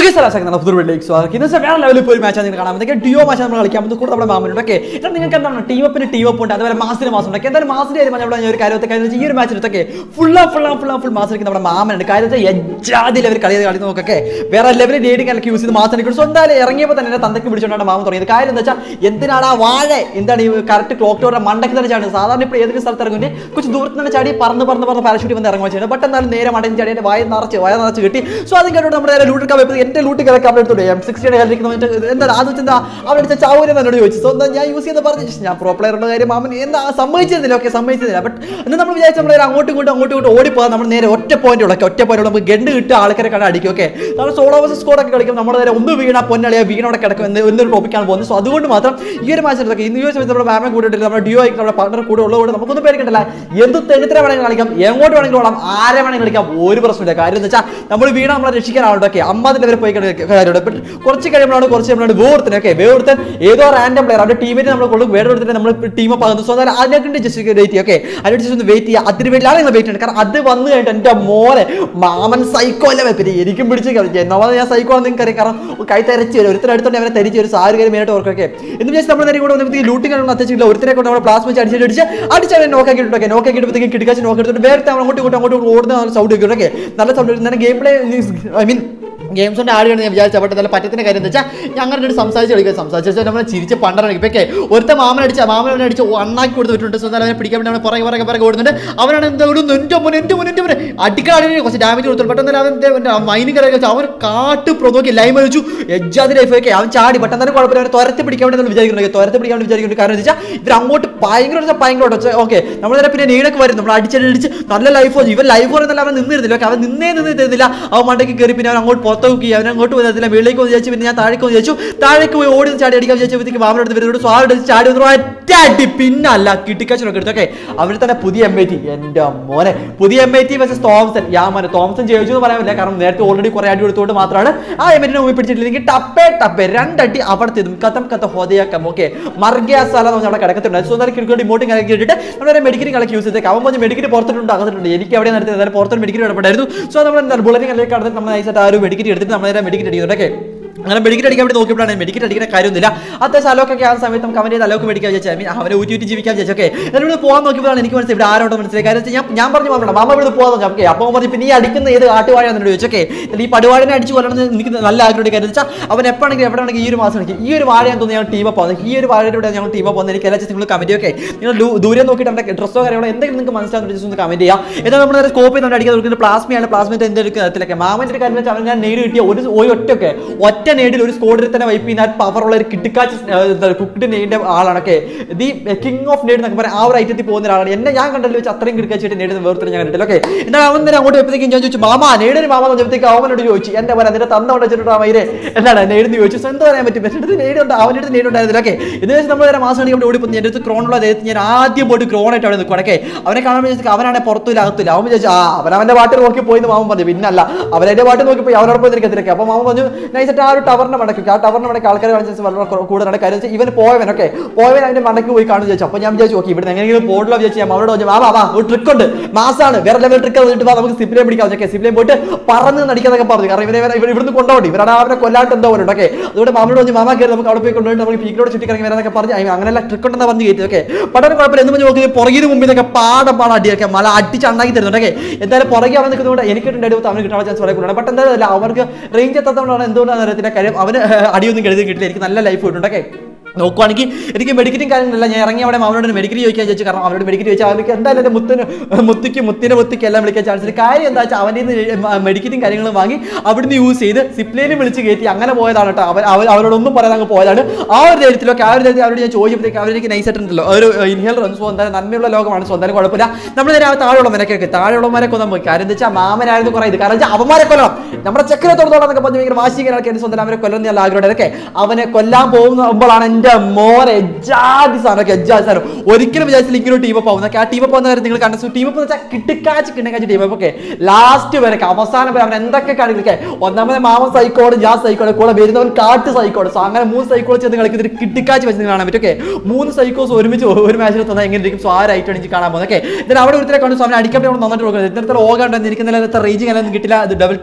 ഇന്നത്തെ വേറെ ലെവലിൽ പോയി മാച്ചാണ് നിങ്ങൾ കാണാൻ എന്തൊക്കെ ഡിയോ മാച്ച് നമ്മൾ കളിക്കാൻ കൂടെ നമ്മുടെ മാമനുണ്ട് ഓക്കെ എന്നാൽ നിങ്ങൾക്ക് എന്താണ് ടീം അപ്പിന് ടീം അപ്പ് ഉണ്ട് അതുപോലെ മാസിന് മാസം ഉണ്ട് എന്തായാലും മാസിന്റെ കാര്യം പറഞ്ഞാൽ ഞാൻ ഒരു കാര്യത്തെ കാര്യം വെച്ചാൽ ഈ ഒരു മാച്ചിൽ ഇതൊക്കെ ഫുൾ ഫുൾ ഫുൾ ഫുൾ മാസം കളിക്കുന്ന നമ്മുടെ മാമനുണ്ട് കാര്യം വെച്ചാൽ എജാതി ലെവൽ കളി കളി നോക്കൊക്കെ വേറെ ലെവലിൽ ഡേറ്റിംഗ് അല്ലെങ്കിൽ യൂസ് ചെയ്ത് മാസം കളിക്കും സ്വന്തം ഇറങ്ങിയപ്പോൾ തന്നെ എന്നെ തന്തക്ക് പിടിച്ചുകൊണ്ടാണ് മാമൻ തുടങ്ങിയത് കാര്യം എന്താ വെച്ചാൽ എന്തിനാണ് ആ വാഴ എന്താണ് ഈ കറക്റ്റ് ക്ലോക്ക് ടവറിന്റെ മണ്ടയ്ക്ക് തന്നെ ചാടുന്നത് സാധാരണ ഇപ്പോൾ ഏതെങ്കിലും സ്ഥലത്ത് ഇറങ്ങുന്നത് കുറച്ച് ദൂരത്ത് തന്നെ ചാടി പറന്ന് പറന്ന് പറന്ന് പാരഷൂട്ട് വന്ന് ഇറങ്ങുക ചെയ്യുന്നത് ബട്ട് എന്നാലും നേരെ മടങ്ങി ചാടി എൻ്റെ വായ നിറച്ച് വായ നിറച്ച് കിട്ടി സോ അതും കേട്ടോ നമ്മുടെ നേരെ ലൂട്ട് കപ്പ് എൻ്റെ ലൂട്ട് കപ്പ് അവിടെ എടുത്തോണ്ട് എം സിക്സ്റ്റിയുടെ കളിക്കുന്ന എന്താ അത് എന്താ അവിടെ അടിച്ച ചാവൂരെന്ന് എന്നോട് ചോദിച്ചു സോ എന്താ ഞാൻ യൂസ് ചെയ്ത് പറഞ്ഞു ഞാൻ പ്രോ പ്ലെയറുടെ കാര്യം മാമൻ എന്താ സമ്മതിച്ചിരുന്നില്ല ഓക്കെ സമ്മതിച്ചിരുന്നില്ല ബട്ട് എന്നാൽ നമ്മൾ വിചാരിച്ചു നമ്മൾ അങ്ങോട്ടും ഇങ്ങോട്ടും അങ്ങോട്ടും ഇങ്ങോട്ടും ഓടിപ്പോകാൻ നമ്മൾ നേരെ ഒറ്റ പോയിന്റ് ഉള്ളൊക്കെ ഒറ്റ പോയിന്റ് നമുക്ക് ഗണ്ട് കിട്ടുക ആൾക്കാരെ കണ്ട അടിക്കും ഓക്കെ നമ്മൾ സോളോ വേഴ്സസ് സ്കോഡൊക്കെ കളിക്കും നമ്മുടെ നേരെ ഒന്ന് വീണ പൊന്നളിയ വീണോടെ കിടക്കും എന്ന് എന്നൊരു ടോപ്പിക്കാണ് പോകുന്നത് സോ അതുകൊണ്ട് മാത്രം ഈ ഒരു മാച്ച് എടുത്തൊക്കെ ഇന്ന് ഈ ഒരു സമയത്ത് നമ്മുടെ മാമൻ കൂട്ടിട്ടില്ല നമ്മുടെ ഡിയോ ആയിട്ട് നമ്മുടെ പാർട്ണർ കൂടെ ഉള്ളതുകൊണ്ട് നമുക്കൊന്നും പേടിക്കണ്ടല്ല എന്ത് തെളിത്തര വേണമെങ്കിൽ കളിക്കാം എങ്ങോട്ട് വേണമെങ്കിലും ഓടാം ആരെ വേണമെങ്കിൽ കളിക്കാം ഒരു പ്രശ്നമില്ല കാര്യം എന്ന് വെച്ചാൽ നമ്മൾ വീണ നമ്മളെ രക്ഷിക്കാനാണ് ഓക്കെ അമ്മതിന്റെ വരെ പോയി കാര്യമുണ്ട് ബട്ട് കുറച്ച് കഴിയുമ്പോഴാണ് കുറച്ച് കഴിയുമ്പോഴാണ് വേർത്തിന് ഓക്കെ വേർത്തൻ ഏതോ റാൻഡം പ്ലെയർ അവരുടെ ടീമിനെ നമ്മൾ കൊള്ളും വേറെ എടുത്തിട്ട് നമ്മൾ ടീം അപ്പ് ആകുന്നു സോ അതായത് അതിനെ ജസ്റ്റ് വെയിറ്റ് ചെയ്യും ഓക്കെ അതിനെ ജസ്റ്റ് ഒന്ന് വെയിറ്റ് ചെയ്യുക അതിന് വേണ്ടിയാണ് നിങ്ങൾ വെയിറ്റ് ചെയ്യുന്നത് കാരണം അത് വന്നു കഴിഞ്ഞിട്ട് എൻ്റെ മോനെ മാമൻ സൈക്കോ അല്ലേ പിന്നെ എനിക്കും പിടിച്ച് ഒന്നാമത് ഞാൻ സൈക്കോ ആണെന്ന് നിങ്ങൾക്ക് അറിയാം കാരണം കൈ തരച്ച് വരും ഒരുത്തരം അടുത്തോണ്ട് അവനെ തരിച്ച് വരും സാറ് കാര്യം മെയിനായിട്ട് ഓർക്കൊക്കെ എന്ന് വെച്ചാൽ നമ്മൾ നേരെ കൂടെ വന്നപ്പോൾ ലൂട്ടിംഗ് ഒന്നും അത്യാവശ്യം ഒരുത്തരെ കൊണ്ട് നമ്മൾ പ്ലാസ് വെച്ച് അടിച്ചിട്ട് അടിച്ച് അടിച്ചാൽ നോക്കാക്കിയിട്ടൊക്കെ നോക്കാക്കിയിട്ടപ്പോഴത്തേക്കും കിടക്കാച്ച് നോക്കിയിട്ട് വേറെ അങ്ങോട്ടും ഇങ്ങോട്ടും അങ്ങോട്ടും ഓടുന്ന സൗണ്ട് കേൾക്കും നല്ല സൗണ്ട് നല്ല ഗെയിം പ്ലേ ഐ മീൻ ഗെയിംസിൻ്റെ ആടുകയാണ് ഞാൻ വിചാരിച്ച പക്ഷേ നല്ല പറ്റത്തിൻ്റെ കാര്യം എന്താ വെച്ചാൽ ഞങ്ങൾ രണ്ട് സംസാരിച്ച് കളിക്കുക സംസാരിച്ച് വെച്ചാൽ നമ്മൾ ചിരിച്ച് പണ്ടാണ് ഇപ്പൊക്കെ ഒരുത്ത മാമൻ അടിച്ച മാമൻ അടിച്ച് അണ്ണാക്കി കൊടുത്ത് വിട്ടിട്ടുണ്ട് സോ അവനെ പിടിക്കാൻ വേണ്ടി അവനെ പുറകെ പുറകെ പുറകെ ഓടുന്നുണ്ട് അവനാണ് എന്താ ഒരു എൻ്റെ മുൻ എൻ്റെ മുൻ എൻ്റെ മുൻ അടിക്കാടിന് കുറച്ച് ഡാമേജ് കൊടുത്തു പെട്ടെന്ന് അവൻ്റെ മൈനിങ് കയറി വെച്ചാൽ അവൻ കാട്ട് പ്രൊന്നോക്കി ലൈം വെച്ചു എജ്ജാതി ലൈഫ് ഒക്കെ അവൻ ചാടി പെട്ടെന്ന് തന്നെ കുഴപ്പമില്ല അവനെ തുരത്ത് പിടിക്കാൻ വേണ്ടി വിചാരിക്കുന്നുണ്ട് തുരത്ത് പിടിക്കാൻ വേണ്ടി വിചാരിക്കുന്നുണ്ട് കാരണം എന്താ വെച്ചാൽ ഇവർ അങ്ങോട്ട് ഭയങ്കര വെച്ചാൽ ഭയങ്കര ഓക്കെ നമ്മൾ നേരെ പിന്നെ നീടൊക്കെ വരും നമ്മൾ അടിച്ചടിച്ച് നല്ല ലൈഫ് ഇവൻ ലൈഫ് പറയുന്നില്ല അവൻ നിന്നിരുന്നില്ല ഓക്കെ അവൻ നിന്നേ നിന്ന് തരുന്നില്ല അവൻ മണ്ടയ്ക്ക് കയറി പിന്നെ അവൻ അങ്ങോട്ട് പുറത്ത് നോക്കി അവൻ അങ്ങോട്ട് പോകുന്നില്ല വെളിയിലേക്ക് വന്ന് വിചാരിച്ചു പിന്നെ ഞാൻ താഴേക്ക് വന്ന് വിചാരിച്ചു താഴേക്ക് പോയി ഓടി ചാടി അടിക്കാൻ വിചാരിച്ചപ്പോഴത്തേക്ക് മാമനെടുത്ത് വരുന്നോട് സ്വാഡ് എടുത്ത് ചാടി വന്നു ഒറ്റ അടി പിന്നല്ല കിട്ടിക്കച്ചനൊക്കെ എടുത്തു ഓക്കെ അവിടെ തന്നെ പുതിയ എം ഐ ടി എൻ്റെ മോനെ പുതിയ എം ഐ ടി വെച്ച തോമസൻ ഞാൻ മോനെ തോമസൻ ജയിച്ചു എന്ന് പറയാൻ പറ്റില്ല കാരണം നേരത്തെ ഓൾറെഡി കുറെ അടി കൊടുത്തുകൊണ്ട് മാത്രമാണ് ആ എം ഐ ടിനെ മുമ്പിൽ പിടിച്ചിട്ടില്ലെങ്കിൽ ടപ്പേ ടപ്പേ രണ്ടടി അവിടത്തെ കത്തം കത്ത ഹോദയാക്കം ഓക്കെ മർഗ്യ സ്ഥലം എന്ന് അവിടെ കിടക്കത്തുണ്ട് സോ എന്തായാലും ക്രിക്കറ്റ് ഇമോട്ടും കലക്കി ഇട്ടിട്ട് നമ്മുടെ മെഡിക്കൽ കളക്കി യൂസ് ചെയ്തേക്ക് അവൻ പറഞ്ഞ് മെഡിക്കൽ പുറത്തിട്ടുണ്ട് അകത്തിട്ടുണ്ട് എനിക്ക് അവിടെ നടത്തിയത് അതായത് പുറത്തൊരു മെഡിക്കൽ ഇടപെട്ടായിരുന്നു സോ നമ്മൾ എന്താ ബുള്ളറ്റിംഗ് കളിലേക്ക് കടന്നിട്ട് നമ്മൾ നൈസായിട്ട് ആ ഒരു മെഡിക്കൽ എടുത്തിട്ട് നമ്മൾ നേരെ മെഡിക്കൽ അടിക്കുന്നുണ്ട് ഓക്കെ അങ്ങനെ മെഡിക്കൽ അടിക്കാൻ വേണ്ടി നോക്കിയപ്പോഴാണ് മെഡിക്കൽ അടിക്കുന്ന കാര്യമൊന്നുമില്ല അത്യാവശ്യം അലോക്കൊക്കെ ആ സമയത്ത് നമുക്ക് അവൻ്റെ അലോക്ക് മേടിക്കാൻ വിചാരിച്ചു ഐ മീൻ അവനെ ഊറ്റി ഊറ്റി ജീവിക്കാൻ വിചാരിച്ചു ഓക്കെ എന്നിട്ട് പോകാൻ നോക്കിയപ്പോഴാണ് എനിക്ക് മനസ്സിലായി ഇവിടെ ആരോട്ടോ മനസ്സിലായി കാര്യം വെച്ചാൽ ഞാൻ ഞാൻ പറഞ്ഞു പറഞ്ഞോ മാമ ഇവിടെ പോകാൻ നോക്കാം ഓക്കെ അപ്പോൾ പറഞ്ഞു പിന്നെ ഈ അടിക്കുന്ന ഏത് കാട്ടുവാഴയാണെന്ന് ചോദിച്ചു ഓക്കെ ഈ പടുവാഴിനെ അടിച്ച് കൊല്ലണം എന്ന് എനിക്ക് നല്ല ആഗ്രഹമുണ്ട് കാര്യം വെച്ചാൽ അവൻ എപ്പോഴാണെങ്കിൽ എവിടെയാണെങ്കിൽ ഈ ഒരു മാസം കളിക്കും ഈ ഒരു വാഴ തോന്നി ഞങ്ങൾ ടീമ പോകുന്നത് ഈ ഒരു വാഴയുടെ ഞങ്ങൾ ടീമ പോകുന്നത് എനിക്ക് എല്ലാ നിങ്ങൾ കമൻറ്റ് ഒക്കെ നിങ്ങൾ ദൂ- ദൂരെ നോക്കിയിട്ട് നമ്മുടെ ഡ്രസ്സോ കാര്യങ്ങളോ എന്തെങ്കിലും നിങ്ങൾക്ക് മനസ്സിലാകുന്ന ജസ്റ്റ് ഒന്ന് കമൻറ്റ് ചെയ്യാം എന്നാൽ നമ്മൾ നേരെ സ്കോപ്പ് ചെയ്തുകൊണ്ട് അടിക്കാൻ നോക്കുന്നത് പ്ലാസ്മയാണ് പ്ലാസ്മയുടെ എന്തെങ്കിലും തരത്തിലൊക്കെ മാമൻ്റെ ഒരു കാര്യം വെച്ചാൽ അവൻ ഞാൻ നേടി കിട്ടിയ ഒരു ഒരു ഒറ്റയൊക്കെ ഒറ്റ നേടിൽ ഒരു സ്കോഡിൽ തന്നെ വൈപ്പ് ചെയ്യുന്ന പവറുള്ള ഒരു കിട്ടിക്കാച്ച് കുക്ക്ഡ് നെയ്ഡിന്റെ ആളാണ് okay the king of nade എന്നൊക്കെ പറയാം ആ ഒരു ഐറ്റത്തിൽ പോകുന്ന ഒരാളാണ് എന്നെ ഞാൻ കണ്ടതിൽ വെച്ച് അത്രയും കിടക്കാച്ചിട്ട് നേടുന്ന വേർത്തിൽ ഞാൻ കണ്ടിട്ടില്ല ഓക്കെ എന്നാൽ അവൻ തന്നെ അങ്ങോട്ട് വെപ്പത്തേക്കും ഞാൻ ചോദിച്ചു മാമ നേടിന് മാമ എന്ന് വെച്ചപ്പോഴത്തേക്ക് അവനോട് ചോദിച്ചു എന്റെ പോലെ അതിന്റെ തന്ന കൊണ്ട് വെച്ചിട്ട് മയിരെ എന്താണ് നേടുന്ന് ചോദിച്ചു സോ എന്താ പറയാൻ പറ്റും എൻ്റെ അടുത്ത് നേടുണ്ട് അവൻ്റെ അടുത്ത് നേടുണ്ടായിരുന്നില്ല ഓക്കെ ഇത് വെച്ച് നമ്മൾ നേരെ മാസം അവിടെ ഓടി പോകുന്നു എൻ്റെ അടുത്ത് ക്രോണുള്ള അദ്ദേഹത്തിന് ഞാൻ ആദ്യം പോയിട്ട് ക്രോണായിട്ട് അവിടെ നിൽക്കും ഓക്കെ അവനെ കാണാൻ വിചാരിച്ചു അവനാണെ പുറത്തില്ല അകത്തില്ല അവൻ വിചാരിച്ചു ആ അവൻ അവന്റെ പാട്ട് നോക്കി പോയി എന്ന് മാമൻ പറഞ്ഞു പിന്നല്ല അവനെ പാട്ട് നോക്കി പോയി അവനോട് പോയി നിൽക്കത്തില്ല അപ്പൊ മാമൻ പറഞ്ഞു നൈസായിട്ട് ആ ഒരു ടവറിന്റെ മടക്കി ആ ടവറിന്റെ മടക്കി ആൾക്കാർ കാണിച്ച വളരെ കുറ- കൂടുതലാണ് കാര്യം വെച്ചാൽ ഇവൻ പോയവൻ ഓക്കെ പോയവൻ അതിന്റെ മടക്കി പോയി കാണുന്നു ചോദിച്ചു അപ്പൊ ഞാൻ വിചാരിച്ചു ഓക്കെ ഇവിടെ എങ്ങനെയെങ്കിലും പോയിട്ടില്ല വിചാരിച്ചു ഞാൻ അവനോട് പറഞ്ഞു വാ വാ, വാ ഒരു ട്രിക്ക് ഉണ്ട് മാസാണ് വേറെ ലെവൽ ട്രിക്ക് വന്നിട്ട് വാ നമുക്ക് സിപ്ലേ പിടിക്കാം ഓക്കെ സിപ്ലേ പോയിട്ട് പറന്ന് നടിക്കാന്നൊക്കെ പറഞ്ഞു കാരണം ഇവരെ ഇവരെ ഇവിടുന്ന് കൊണ്ടുപോകണം ഇവരാണ് അവരെ കൊല്ലാണ്ട് എന്തോ പോലെ ഓക്കെ അതുകൊണ്ട് മാമനോട് പറഞ്ഞു മാമ കയറി നമുക്ക് അവിടെ പോയി കൊണ്ടുപോയിട്ട് നമുക്ക് പീക്കിലോട് ചുറ്റിക്കിറങ്ങി വരാനൊക്കെ പറഞ്ഞു അയ്യോ, അങ്ങനെയല്ല ട്രിക്ക് ഉണ്ടെന്ന് പറഞ്ഞു കയറ്റി ഓക്കെ പഠനം കുഴപ്പമില്ല എന്ന് പറഞ്ഞ് നോക്കി പുറകിന് മുമ്പിൽ നിന്നൊക്കെ പാടം പാടം അടിയൊക്കെ മല അടിച്ച് ഉണ്ടാക്കി തരുന്നുണ്ട് ഓക്കെ എന്തായാലും പുറകെ അവൻ നിൽക്കുന്നതുകൊണ്ട് എനിക്ക് കിട്ടുന്നുണ്ട് അവന് കിട്ടാനുള്ള ചാൻസ് വളരെ കൂടുതലാണ് ബട്ട് എന്തായാലും അവർക്ക് റേഞ്ച് എത്താത്തതുകൊണ്ടാണ് എന്തുകൊണ്ടാണ് അറിയത്തില്ല കാര്യം അവന് അടിയൊന്നും കരുതി കിട്ടില്ല എനിക്ക് നല്ല ലൈഫ് കിട്ടുന്നുണ്ട് ഓക്കെ നോക്കുവാണെങ്കിൽ എനിക്ക് മെഡിക്കറ്റും കാര്യങ്ങളല്ല ഞാൻ ഇറങ്ങി അവിടെ അവനോട് മെഡിക്കൽ ചോദിക്കാൻ ചോദിച്ചു കാരണം അവനോട് മെഡിക്കൽ ചോദിച്ചാൽ അവർക്ക് എന്തായാലും എൻ്റെ മുത്തിന് മുത്തിക്ക് മുത്തിൻ്റെ മുത്തിക്ക് എല്ലാം വിളിക്കാൻ ചാൻസ് ഉണ്ട് കാര്യം എന്താ വെച്ചാൽ അവൻ്റെ മെഡിക്കറ്റും കാര്യങ്ങളും വാങ്ങി അവിടുന്ന് യൂസ് ചെയ്ത് സിപ്ലേനും വിളിച്ച് കയറ്റി അങ്ങനെ പോയതാണ് കേട്ടോ അവൻ അവൻ അവരോടൊന്നും പറയാൻ അങ്ങ് പോയതാണ് ആ ഒരു ധൈര്യത്തിലൊക്കെ ആ ഒരു ധൈര്യത്തിൽ അവരോട് ഞാൻ ചോദിച്ചപ്പോഴത്തേക്ക് അവർക്ക് നൈസായിട്ടുണ്ടല്ലോ ഒരു ഇൻഹേലർ വന്നു സോ എന്തായാലും നന്മയുള്ള ലോകമാണ് സോ എന്തായാലും കുഴപ്പമില്ല നമ്മൾ നേരെ ആ താഴെയുള്ളവരൊക്കെ താഴെയുള്ളവരെ കൊല്ലാൻ പോയി കാര്യം എന്താ വെച്ചാൽ മാമനായിരുന്നു കുറേ ഇത് കാരണം വെച്ചാൽ അവന്മാരെ കൊല്ലണം നമ്മുടെ ചക്കരെ തൊടുത്തോളം എന്നൊക്കെ പറഞ്ഞ് ഭയങ്കര വാശിക്കാൻ ആൾക്കാർ സ്വന്തം അവരെ കൊല്ലുന്ന നല്ല ആഗ്രഹം ഒക്കെ അവനെ കൊല്ലാൻ പോകുമ്പോഴാണ് എൻ്റെ മോനെ ജാതി സാധനമൊക്കെ ജാതി സാധനം ഒരിക്കലും വിചാരിച്ചില്ല ഇങ്ങനെ ടീം അപ്പ് ആവുന്ന ആ ടീം അപ്പ് വന്ന കാര്യം നിങ്ങൾ കണ്ടു ടീം അപ്പ് വെച്ചാൽ കിട്ടിക്കാച്ച് കിണ്ണക്കാച്ച് ടീം അപ്പ് ഒക്കെ ലാസ്റ്റ് വരെ അവസാനം വരെ അവൻ എന്തൊക്കെ കാണിക്കുക ഒന്നാമത് മാമൻ സൈക്കോട് ഞാൻ സൈക്കോട് കൂടെ വരുന്നവൻ കാട്ട് സൈക്കോട് സോ അങ്ങനെ മൂന്ന് സൈക്കോട് ചേർന്ന് കളിക്കുന്ന ഒരു കിട്ടിക്കാച്ച് വെച്ച് കാണാൻ പറ്റും ഓക്കെ മൂന്ന് സൈക്കോസ് ഒരുമിച്ച് ഒരു മാച്ചിൽ തന്നാൽ എങ്ങനെ ഇരിക്കും സോ ആ റൈറ്റ് എനിക്ക് കാണാൻ പോകുന്നത് ഓക്കെ ഇതിന് അവിടെ ഒരുത്തരെ കണ്ടു സോ അവനെ അടിക്കാൻ വേണ്ടി നന്നായിട്ട് കൊടുക്കുന്നത് ഇത്തരത്തിൽ ഓകാണ്ട് എനിക്ക് നിലത്തെ റേഞ്ചിങ് എല്ലാം കിട്ടില്ല അത് double two scope two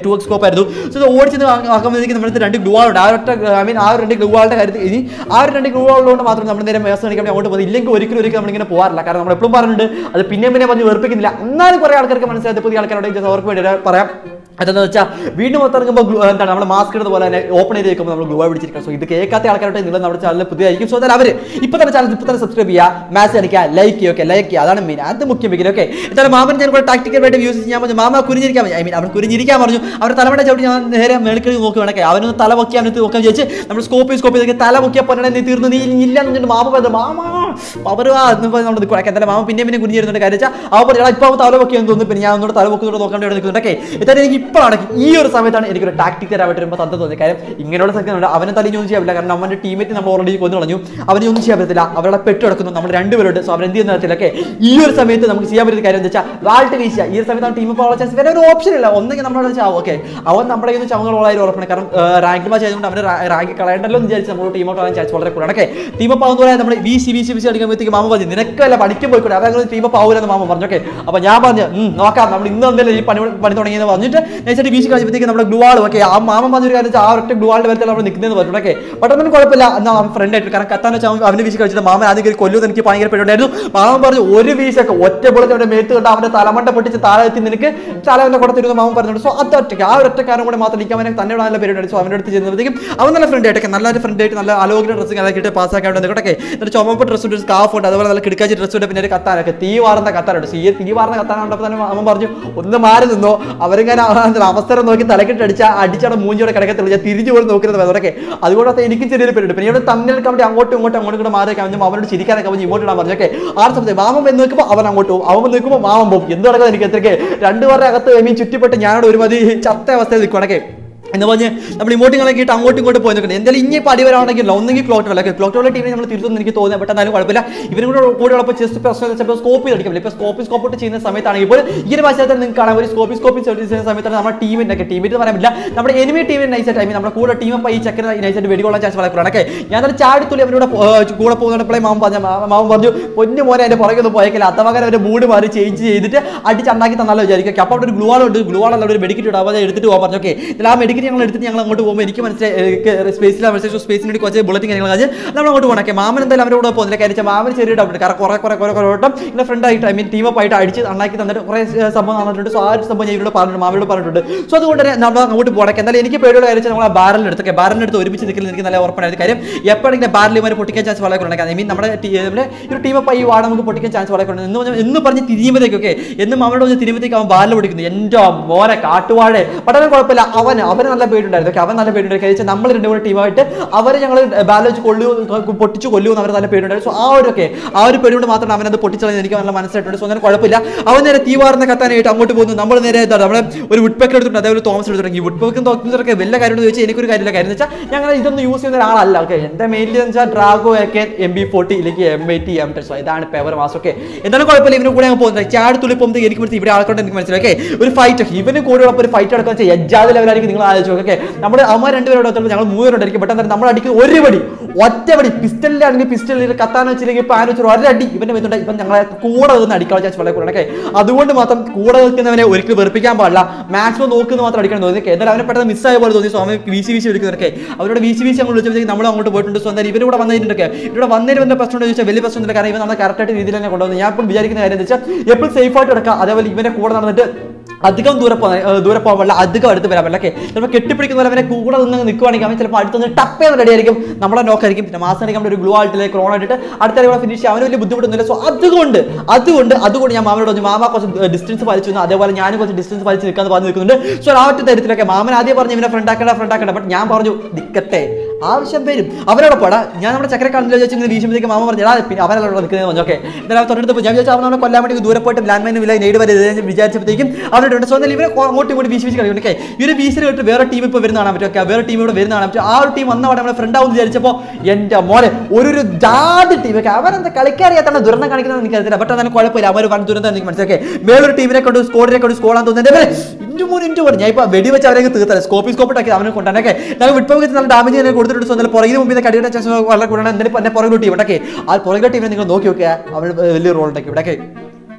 two X scope ആയിരുന്നു സോ ഇത് ഓടിച്ചത് ആക്കുമ്പോഴത്തേക്ക് നമ്മുടെ രണ്ട് ഗ്ലൂ ഉണ്ട് ആ ഒറ്റ ഐ മീൻ ആ ഒരു രണ്ട് ഗ്ലൂ വാളിന്റെ കാര്യത്തിൽ ഇനി ആ ഒരു രണ്ട് ഗ്ലൂ വാളുകൊണ്ട് മാത്രം നമ്മൾ നേരെ മേസം കാണിക്കാൻ വേണ്ടി അങ്ങോട്ട് പോകുന്നത് ഇല്ലെങ്കിൽ ഒരിക്കലും ഒരിക്കലും നമ്മളിങ്ങനെ പോകാറില്ല കാരണം നമ്മൾ എപ്പോഴും പറഞ്ഞിട്ടുണ്ട് അത് പിന്നെയും പിന്നെ പറഞ്ഞ് വെറുപ്പിക്കുന്നില്ല എന്നാലും കുറേ ആൾക്കാർക്ക് മനസ്സിലായത് പുതിയ ആൾക്കാരോട് just അവർക്ക് വേണ്ടി ഒരു പറയാം അതെന്ന് വെച്ചാൽ വീണ്ടും പുറത്തിറങ്ങുമ്പോൾ glue- എന്താണ് നമ്മൾ മാസ്ക് ഇടുന്ന പോലെ തന്നെ ഓപ്പൺ ചെയ്ത് വെക്കുമ്പോൾ നമ്മൾ ഗ്ലൂ പിടിച്ചിരിക്കണം സോ ഇത് കേൾക്കാത്ത ആൾക്കാരോട് നിങ്ങൾ നമ്മുടെ ചാനൽ പുതിയതായിരിക്കും സോ അതായത് അവർ ഇപ്പൊ തന്നെ ചാനൽ ഇപ്പൊ തന്നെ സബ്സ്ക്രൈബ് ചെയ്യുക മാച്ച് കളിക്കുക ലൈക്ക് ചെയ്യുക ഓക്കെ ലൈക്ക് ചെയ്യുക അതാണ് മെയിൻ അത് മുഖ്യം വെക്കുന്നത് ഓക്കെ എന്തായാലും മാമൻ ഞാൻ കൂടെ ടാക്ടിക്കലായിട്ട് യൂസ് ചെയ്യാൻ പറഞ്ഞു മാമ കുരിഞ്ഞിരിക്കാൻ ഐ മീൻ അവൻ കുരിഞ്ഞിരിക്കാൻ പറഞ്ഞു അവർ തലമുറ ചവിട്ടി ഞാൻ നേരെ മേളിക്കൽ നോക്കി വേണക്കെ അവനൊന്ന് തല പൊക്കി അവനത്ത് നോക്കാൻ ചോദിച്ച് നമ്മൾ സ്കോപ്പ് സ്കോപ്പ് ചെയ്തൊക്കെ തല പൊക്കിയ പൊന്നെ നീ തീർന്നു നീ ഇല്ല എന്ന് പറഞ്ഞിട്ട് മാമ പറയുന്നത് മാമ പവറുവാ എന്ന് പറഞ്ഞ് നമ്മൾ നിൽക്കുക എന്തായാലും മാമ പിന്നെ പിന്നെ കുരിഞ്ഞിരുന്നുണ്ട് കാര്യം വെച്ചാൽ അവ പറഞ്ഞു ഇപ്പൊ അവൻ തല പൊക്കിയെന്ന് തോന്നുന്നു പിന്നെ ഞാൻ ഒന്നുകൂടെ തല പൊക്കിയോട് നോക്കാൻ വേണ്ടി നിൽക്കുന്നുണ്ട് ഓക്കെ എന്തായാലും എനിക്ക് ഇപ്പോഴാണ് ഈ ഒരു സമയത്താണ് എനിക്കൊരു ടാക്ടിക് തരാമായിട്ട് വരുമ്പോൾ തന്ത തോന്നിയത് കാര്യം ഇങ്ങനെയുള്ള സംഗതികളുണ്ട് അവനെ തലയൊന്നും ചെയ്യാൻ പറ്റില്ല കാരണം അവന്റെ ടീമേറ്റ് നമ്മൾ ഓൾറെഡി കൊന്നു കളഞ്ഞു അവനെ ഒന്നും ചെയ്യാൻ പറ്റത്തില്ല അവരുടെ പെട്ട് കിടക്കുന്നു നമ്മൾ രണ്ടുപേരുണ്ട് സോ അവരെന്ത് ചെയ്യുന്ന തരത്തില്ല ഓക്കെ ഈ ഒരു സമയത്ത് നമുക്ക് ചെയ്യാൻ പറ്റുന്ന കാര്യം എന്താ വെച്ചാൽ വാൾട്ട് വീശുക ഈ ഒരു സമയത്ത് ടീം പോകാനുള്ള ചാൻസ് വേറെ ഒരു ഓപ്ഷൻ ഇല്ല ഒന്നെങ്കിൽ നമ്മളോട് ചാവും ഓക്കെ അവൻ നമ്മുടെ കയ്യിൽ നിന്ന് ചവങ്ങളുള്ളതായി ഉറപ്പാണ് കാരണം റാങ്ക് മാച്ച് ആയതുകൊണ്ട് അവന് റാങ്ക് കളയണ്ടല്ലോ എന്ന് വിചാരിച്ച് നമ്മൾ ടീം ഔട്ട് ആവാൻ ചാൻസ് വളരെ കൂടുതലാണ് ഓക്കെ ടീം അപ്പ് ആവുന്ന പോലെ നമ്മൾ V C V C V C അടിക്കുമ്പോഴത്തേക്ക് മാമ പറഞ്ഞു നിനക്ക് വല്ല പണിക്കും പോയിക്കൂടെ അതായത് ടീം അപ്പ് ആവൂലെന്ന് മാമ പറഞ്ഞു ഓക്കെ അപ്പൊ ഞാൻ പറഞ്ഞു "ഉം, നോക്കാം നമ്മൾ ഇന്ന് എന്തായാലും ഈ പണി പണി തുടങ്ങിയെന്ന് പറഞ്ഞിട്ട് നേരിട്ട് വി സി കഴിഞ്ഞപ്പോഴത്തേക്ക് നമ്മുടെ ഗ്ലൂ ആൾ ഓക്കെ ആ മാമൻ പറഞ്ഞൊരു കാര്യം വെച്ചാൽ ആ ഒറ്റ ഗ്ലൂ ആളിന്റെ വരത്തിൽ നമ്മൾ നിൽക്കുന്നതെന്ന് പറഞ്ഞു ഓക്കെ ബട്ട് ഒന്നും കുഴപ്പമില്ല എന്നാൽ അവൻ ഫ്രണ്ട് ആയിട്ട് കാരണം കത്താൻ വെച്ചാൽ അവൻ അവന് വീശി കഴിച്ചിട്ട് മാമൻ ആദ്യം കയറി കൊല്ലുമെന്ന് എനിക്ക് ഭയങ്കര പേരുണ്ടായിരുന്നു മാമൻ പറഞ്ഞു ഒരു വീശൊക്കെ ഒറ്റ പൊളിച്ച് അവന്റെ മേത്ത് കണ്ട് അവന്റെ തലമണ്ട പൊട്ടിച്ച് താഴെ എത്തി നിനക്ക് തലവന്റെ കൊടുത്തിരുന്ന മാമൻ പറഞ്ഞിട്ടുണ്ട് സോ അത് ഒറ്റയ്ക്ക് ആ ഒരു ഒറ്റക്കാരൻ കൂടെ മാത്രം എനിക്ക് അവനെ തന്നെ നല്ല പേരുണ്ടായിരുന്നു സോ അവൻ്റെ അടുത്ത് ചെന്നപ്പോഴത്തേക്കും അവൻ നല്ല ഫ്രണ്ട് ആയിട്ടൊക്കെ നല്ലൊരു ഫ്രണ്ട് ആയിട്ട് നല്ല അലോഗ്യ ഡ്രസ്സ് അതൊക്കെ പാസ്സാക്കാൻ വേണ്ടി നിൽക്കട്ടെ എന്നിട്ട് ചുമപ്പ് ഡ്രസ്സ് ഉണ്ട് സ്കാഫ് ഉണ്ട് അതുപോലെ നല്ല കിടക്കാച്ചി ഡ്രസ്സ് ഉണ്ട് പിന്നെ ഒരു കത്താനൊക്കെ തീ വാർന്ന കത്താനുണ്ട് സി തീ വാർന്ന കത്താൻ കണ്ടപ്പോൾ തന്നെ അവൻ പറഞ്ഞു ഒന്ന് മാറി നിന്നോ അവരിങ്ങനെ അവന്റെ അവസരം നോക്കി തലക്കിട്ട് അടിച്ച അടിച്ചവിടെ മൂഞ്ചോടെ കിടക്കത്തില്ല ഞാൻ തിരിച്ചു പോലും നോക്കുന്നത് അതൊക്കെ അതുകൊണ്ടത്തെ എനിക്ക് ചെറിയൊരു പേരുണ്ട് പിന്നെ ഇവിടെ തമ്മിലൊക്കെ വേണ്ടി അങ്ങോട്ടും ഇങ്ങോട്ടും അങ്ങോട്ടും ഇങ്ങോട്ട് മാറി കഴിഞ്ഞാൽ അവനോട് ചിരിക്കാനൊക്കെ അവൻ ഇങ്ങോട്ട് ഇടാൻ പറഞ്ഞു ഓക്കെ ആ സമയത്ത് മാമൻ എന്ന് നോക്കുമ്പോൾ അവൻ അങ്ങോട്ട് പോകും അവൻ നിൽക്കുമ്പോൾ മാമൻ പോകും എന്ത് നടക്കുന്നത് എനിക്ക് എത്രയ്ക്ക് രണ്ടുപേരുടെ അകത്ത് മീൻ ചുറ്റിപ്പെട്ട് ഞാനോട് ഒരുമതി ചത്ത അവസ്ഥയിൽ നിൽക്കുവാണൊക്കെ എന്ന് പറഞ്ഞ് നമ്മൾ ഇമോട്ടിങ്ങളൊക്കെ ഇട്ട് അങ്ങോട്ടും ഇങ്ങോട്ടും പോയി നിൽക്കുന്നത് എന്തായാലും ഇനി ഇപ്പോൾ അടിവരാണെങ്കിൽ ഒന്നെങ്കിൽ ക്ലോക്ക് ടോളൊക്കെ ക്ലോക്ക് ടോളെ ടീമിനെ നമ്മൾ തിരുത്തുന്നു എനിക്ക് തോന്നുന്നത് ബട്ട് എന്നാലും കുഴപ്പമില്ല ഇവരും കൂടെ കൂടെ ഉള്ളപ്പോൾ ചെസ്റ്റ് പ്രശ്നം വെച്ചപ്പോൾ സ്കോപ്പ് ചെയ്ത് അടിക്കില്ല ഇപ്പോൾ സ്കോപ്പ് സ്കോപ്പ് ഇട്ട് ചെയ്യുന്ന സമയത്താണെങ്കിൽ പോലും ഈ ഒരു ഭാഷത്തിൽ നിങ്ങൾക്ക് കാണാം ഒരു സ്കോപ്പി സ്കോപ്പി ചെയ്യുന്ന സമയത്താണ് നമ്മുടെ ടീമിൻ്റെ ഒക്കെ ടീമിറ്റ് പറയാൻ പറ്റില്ല നമ്മുടെ എനിമി ടീമിന് നൈസായിട്ട് ഐ മീൻ നമ്മുടെ കൂടെ ടീം ഈ ചക്കര നൈസായിട്ട് വെടികൊള്ളാൻ ചാൻസ് വളരെ കുറവാണ് ഓക്കെ ഞാൻ തന്നെ ചാടിത്തുള്ളി അവരോട് കൂടെ പോകുന്നപ്പോഴേ മാമൻ പറഞ്ഞു മാമൻ പറഞ്ഞു പൊന്നു മോനെ എൻ്റെ പുറകെ ഒന്നും പോയേക്കില്ല അത്തമകരം അവരുടെ മൂഡ് മാറി ചേഞ്ച് ചെയ്തിട്ട് അടിച്ചുണ്ടാക്കി തന്നാലോ വിചാരിക്കും Okay, അപ്പോൾ അവിടെ ഒരു ഗ്ലൂ ഉണ്ട് ഗ്ലൂ ആണല്ലോ ഒരു മെഡിക്കറ്റ് ഇടാം അത് എടുത്തിട്ട് പോകാൻ പറഞ്ഞു ഓക്കെ ഇതിൽ ആ മെഡിക്കറ്റ് ഞങ്ങൾ എടുത്തിട്ട് ഞങ്ങൾ അങ്ങോട്ട് പോകുമ്പോൾ എനിക്ക് മനസ്സിലായി സ്പേസിലാണ് മനസ്സിലായി സ്പേസിന് വേണ്ടി കുറച്ച് ബുള്ളറ്റിംഗ് കാര്യങ്ങൾ കാര്യം നമ്മൾ അങ്ങോട്ട് പോകണം ഓക്കെ മാമൻ എന്തായാലും അവരുടെ കൂടെ പോകുന്നില്ല കാര്യം വെച്ചാൽ മാമൻ ചെറിയ ഡൗട്ട് കാരണം കുറെ കുറെ കുറെ കുറെ വട്ടം ഇങ്ങനെ ഫ്രണ്ട് ആയിട്ട് ഐ മീൻ ടീം അപ്പ് ആയിട്ട് അടിച്ച് ഉണ്ടാക്കി തന്നിട്ട് കുറേ ഏർ, സംഭവം തന്നിട്ടുണ്ട് സോ ആ ഒരു സംഭവം ഞാൻ ഇവരോട് പറഞ്ഞിട്ടുണ്ട് മാമനോട് പറഞ്ഞിട്ടുണ്ട് സോ അതുകൊണ്ട് തന്നെ നമ്മൾ അങ്ങോട്ട് പോകണം എന്തായാലും എനിക്ക് പേടിയുള്ള കാര്യം വെച്ചാൽ നമ്മൾ ആ ബാരലിൽ എടുത്തൊക്കെ ബാരലിൽ എടുത്ത് ഒരുമിച്ച് നിൽക്കുന്നത് എനിക്ക് നല്ല ഉറപ്പായിരുന്നു കാര്യം എപ്പോഴെങ്കിലും ബാരലിൽ വരെ പൊട്ടിക്കാൻ ചാൻസ് വളരെ കുറവാണ് ഐ മീൻ നമ്മുടെ ടീ- നമ്മുടെ ഈ ഒരു ടീം അപ്പ് ഈ വാർഡ് നമുക്ക് പൊട്ടിക്കാൻ ചാൻസ് വളരെ കുറവാണ് എന്ന് പറഞ്ഞാൽ എന്ന് പറഞ്ഞ് തിരിയുമ്പോഴത്തേക്കൊക്കെ എന്ന് മാമനോട് പറഞ്ഞ് തിരിയുമ്പോഴത്തേക്ക് അവൻ ബാരൽ പൊടിക്കുന്നു എൻ്റെ മോനെ കാട്ടുവാഴെ പക്ഷേ കുഴപ്പമില്ല അവൻ അവന് നല്ല പേടിയുണ്ടായിരുന്നു ഓക്കെ അവൻ നല്ല പേടിയുണ്ടായിരുന്നു കാര്യം വെച്ചാൽ നമ്മൾ രണ്ടും കൂടെ ടീമായിട്ട് അവരെ ഞങ്ങൾ ബാല വെച്ച് കൊല്ലു പൊട്ടിച്ചു കൊല്ലുമെന്ന് അവർ നല്ല പേടിയുണ്ടായിരുന്നു സോ ആ ഒരു ഒക്കെ ആ ഒരു പേടി കൊണ്ട് മാത്രമാണ് അവനത് പൊട്ടിച്ചത് എനിക്ക് നല്ല മനസ്സിലായിട്ടുണ്ട് സോ അങ്ങനെ കുഴപ്പമില്ല അവൻ നേരെ തീ വാർന്ന കത്താനായിട്ട് അങ്ങോട്ട് പോകുന്നു നമ്മൾ നേരെ എന്താണ് നമ്മുടെ ഒരു വുഡ് പെക്ക് എടുത്തിട്ടുണ്ട് അതേപോലെ തോമസ് എടുത്തു തുടങ്ങി വുഡ് പെക്കും തോമസൊക്കെ വലിയ കാര്യം എന്ന് ചോദിച്ചാൽ എനിക്കൊരു കാര്യമില്ല കാര്യം എന്ന് വെച്ചാൽ ഞങ്ങൾ ഇതൊന്നും യൂസ് ചെയ്യുന്ന ഒരാളല്ല ഓക്കെ എൻ്റെ മെയിൻലി എന്ന് വെച്ചാൽ ഡ്രാഗോ ഒക്കെ എം ബി ഫോർട്ടി ഇല്ലെങ്കിൽ എം എയ്റ്റി എം ടെസ് ഇതാണ് പെവർ മാസ് ഒക്കെ എന്തായാലും കുഴപ്പമില്ല ഇവന് കൂടെ അങ്ങ് പോകുന്നത് ചാടി പോകുമ്പോൾ എനിക്ക് മനസ്സിലായി ഇവിടെ ആൾക്കൊണ്ട് എനിക്ക് മനസ്സിലായി ഓക്കെ ഒരു ഫൈറ്റ് ഇവന് കൂടെ ഉള്ളപ്പോൾ ഒരു ഫൈറ്റ് നടക്കാൻ വെച്ചാൽ എജാതി ലെവലായിരിക്കും നിങ്ങൾ ആലോചിച്ചു ഓക്കെ നമ്മുടെ അമ്മ രണ്ടുപേരോട് ഒത്തുമ്പോൾ ഞങ്ങൾ മൂന്നുപേരുണ്ടായിരിക്കും ബട്ട് എന്നാൽ നമ്മൾ അടിക്കുന്ന ഒരു പടി ഒറ്റ പടി പിസ്റ്റലിലാണെങ്കിൽ പിസ്റ്റലിൽ കത്താൻ വെച്ചില്ലെങ്കിൽ പാൻ വെച്ച് ഒരടി ഇവന്റെ മെത്തുണ്ട് ഇവൻ ഞങ്ങളെ കൂടെ നിന്ന് അടിക്കാൻ ചാൻസ് വളരെ കൂടുതൽ ഓക്കെ അതുകൊണ്ട് മാത്രം കൂടെ നിൽക്കുന്നവനെ ഒരിക്കലും വെറുപ്പിക്കാൻ പാടില്ല മാക്സിമം നോക്കുന്നത് മാത്രം അടിക്കണം തോന്നി Okay, എന്നാലും അവനെ പെട്ടെന്ന് മിസ്സായ പോലെ തോന്നി സോ അവൻ വി സി വി സി എടുക്കുന്നവരൊക്കെ അവരോട് വി സി വി സി അങ്ങ് വിളിച്ചപ്പോഴത്തേക്ക് നമ്മൾ അങ്ങോട്ട് പോയിട്ടുണ്ട് സോ എന്തായാലും ഇവരിവിടെ വന്നതിൻ്റെയൊക്കെ ഇവിടെ വന്നതിന് വന്ന പ്രശ്നം ഉണ്ടെന്ന് ചോദിച്ചാൽ വലിയ പ്രശ്നമില്ല കാരണം ഇവൻ നമ്മുടെ കറക്റ്റായിട്ട് രീതിയിൽ തന്നെ കൊണ്ടുവന്നു ഞാൻ ഇപ്പോൾ വിചാരിക്കുന്ന കാര്യം എന്താ വെച്ചാൽ എപ്പോഴും സേഫ് ആയിട്ട് എടുക്കുക അതേപോലെ ഇവനെ കൂടെ നടന്നിട്ട് അധികം ദൂരെ പോകാൻ ഏർ ദൂരെ പോകാൻ പാടില്ല അധികം അടുത്ത് വരാൻ പാടില്ല ഓക്കെ ചിലപ്പോൾ കെട്ടിപ്പിടിക്കുന്ന പോലെ അവനെ കൂടെ നിന്ന് നിൽക്കുവാണെങ്കിൽ അവൻ ചിലപ്പോൾ അടുത്തുനിന്ന് ടപ്പ് ചെയ്യുന്ന റെഡി ആയിരിക്കും നമ്മളെ നോക്കായിരിക്കും പിന്നെ മാസം നമ്മൾ ഒരു ഗ്ലൂ ആൾട്ടിലേക്ക് ക്രോൺ ആയിട്ട് അടുത്ത കൂടെ ഫിനിഷ് ചെയ്യാൻ അവന് വലിയ ബുദ്ധിമുട്ടൊന്നുമില്ല സോ അതുകൊണ്ട് അതുകൊണ്ട് അതുകൊണ്ട് ഞാൻ മാമനോട് പറഞ്ഞു മാമ കുറച്ച് ഡിസ്റ്റൻസ് പാലിച്ചു എന്ന് അതേപോലെ ഞാനും കുറച്ച് ഡിസ്റ്റൻസ് പാലിച്ച് നിൽക്കാന്ന് പറഞ്ഞു നിൽക്കുന്നുണ്ട് സോ ആ ഒറ്റ തരത്തിലൊക്കെ മാമൻ ആദ്യം പറഞ്ഞു ഇവനെ ഫ്രണ്ട് ആക്കണ്ട ഫ്രണ്ട് ആക്കണ്ട ബട്ട് ഞാൻ പറഞ്ഞു നിൽക്കട്ടെ ആവശ്യം വരും അവരോട് പോടാ ഞാൻ നമ്മുടെ ചക്കര കാണുന്നില്ല ചോദിച്ചു ഇങ്ങനെ വീശുമ്പോഴത്തേക്ക് മാമ പറഞ്ഞു "എടാ, പിന്നെ അവനോട് നിൽക്കുന്നത് പറഞ്ഞു ഓക്കെ എന്നാലും അവൻ തൊട്ടടുത്ത് പോയി. ഞാൻ വിചാരിച്ചു അവൻ അവനെ കൊല്ലാൻ വേണ്ടി ദൂരെ പോയിട്ട് ലാൻഡ് മൈൻ വില നേടി വരെ വിചാരിച്ചപ്പോഴത്തേക്കും അവനോട് ഉണ്ട് സോ എന്നാൽ ഇവരെ കൊ- അങ്ങോട്ടും ഇങ്ങോട്ട് വീശി വീശി കളിക്കും ഓക്കെ ഇവര് വീശി കേട്ട് വേറെ ടീം ഇപ്പോൾ വരുന്ന കാണാൻ പറ്റും ഓക്കെ വേറെ ടീം ഇവിടെ വരുന്ന കാണാൻ പറ്റും ആ ഒരു ടീം വന്നവിടെ നമ്മുടെ ഫ്രണ്ട് ആവും വിചാരിച്ചപ്പോൾ എൻ്റെ മോനെ ഒരു ഒരു ജാതി ടീം ഒക്കെ അവരെന്താ കളിക്കാറിയാത്താണ് ദുരന്തം കാണിക്കുന്നത് എനിക്ക് അറിയത്തില്ല ബട്ട് അതാണ് കുഴപ്പമില്ല അവർ വൻ ദുരന്തം എനിക്ക് മനസ്സിലാക്കി വേറൊരു ടീമിനെ കൊണ്ട് സ്കോഡിനെ കൊണ്ട് സ്കോളാൻ തോന്നുന്നത് ഇഞ്ചു മോൻ ഇഞ്ചു മോൻ ഞാൻ ഇപ്പോൾ വെടിവെച്ച് അവരെ തീർത്തത് സ്കോപ്പി സ്കോപ്പിട്ടാക്കി അവനെ കൊണ്ടാനൊക്കെ ഞാൻ വിട്ടുപോയി നല്ല ഡാമേജ് തന്നെ കൊടുത്തിട്ടുണ്ട് സോ എന്നാൽ പുറകിന് മുമ്പിൽ കടിയുടെ ചാൻസ് വളരെ കൂടുതലാണ് എന്തായാലും എന്നെ പുറകിലോട്ട് ടീം ഇവിടെയൊക്കെ ആ പുറകിലെ ടീമിനെ നിങ്ങൾ നോക്കി നോക്കുക അവർ വലിയ റോൾ ഉണ്ടാക്കി ഇവിടെയൊക്കെ